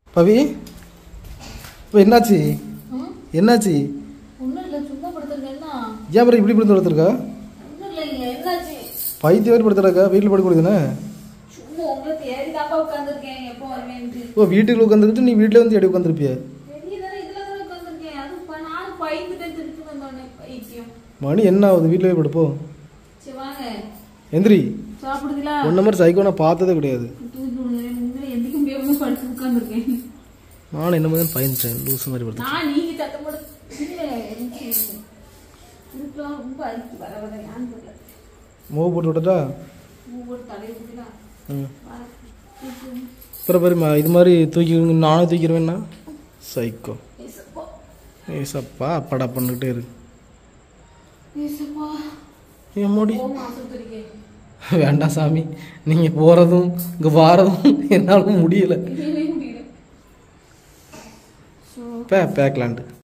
பவி இப்போ என்னாச்சு என்னாச்சு ஒன்றும் இல்லை சும்மா படுத்துருக்கேன்னா ஏன் பிறகு இப்படி படுத்து படுத்துருக்கா ஒன்றும் இல்லைங்க என்னாச்சு பைத்திய மாதிரி படுத்துருக்கா வீட்டில் படுக்க கொடுக்குதுண்ணே சும்மா உங்களை தேடி தாப்பா உட்காந்துருக்கேன் எப்போ வருவேன்ட்டு ஓ வீட்டுக்குள்ள உட்காந்துக்கிட்டு நீ வீட்டில் வந்து எடி உட்காந்துருப்பிய வெளியே தானே இதில் தானே உட்காந்துருக்கேன் அது ப- நானும் பயந்துட்டேன் திருப்பி வந்தோடனே பைத்தியம் மணி என்ன ஆகுது வீட்டில் போய் படுப்போ சரி வாங்க எந்திரி சாப்பிடுதீங்களா ஒன்றை மாதிரி சைக்கோ நான் பார்த்ததே கிடையாது தூக்கி விடுங்க உங்களை எந்திரிக்க முடியாம படுத்து உட்காந்துருக்கேன் நானும் என்ன மாதிரி பயந்துட்டேன் லூஸ் மாதிரி படுத்து நான் நீங்க சத்தம் போட இல்லை இருக்கலாம் ரொம்ப அரிக்கு வர வர ஏன்னு தெரியல மூவ் போட்டு விட்டதா ஒவ்வொரு தலையை ஊற்றிலாம் ம் அப்புறம் பாரு ம- இது மாதிரி தூக்கி நானும் தூக்கிடுவேன்னா சைக்கோ ஏசப்பா ஏசப்பா அப்பாடா பண்ணிக்கிட்டே இரு ஏசப்பா ஏன் மோடி ஓ மாசம் தெரியும் வேண்டாம் சாமி நீங்கள் போகிறதும் இங்கே வாரதும் என்னால் முடியல முடியல பே பேக்லாண்டு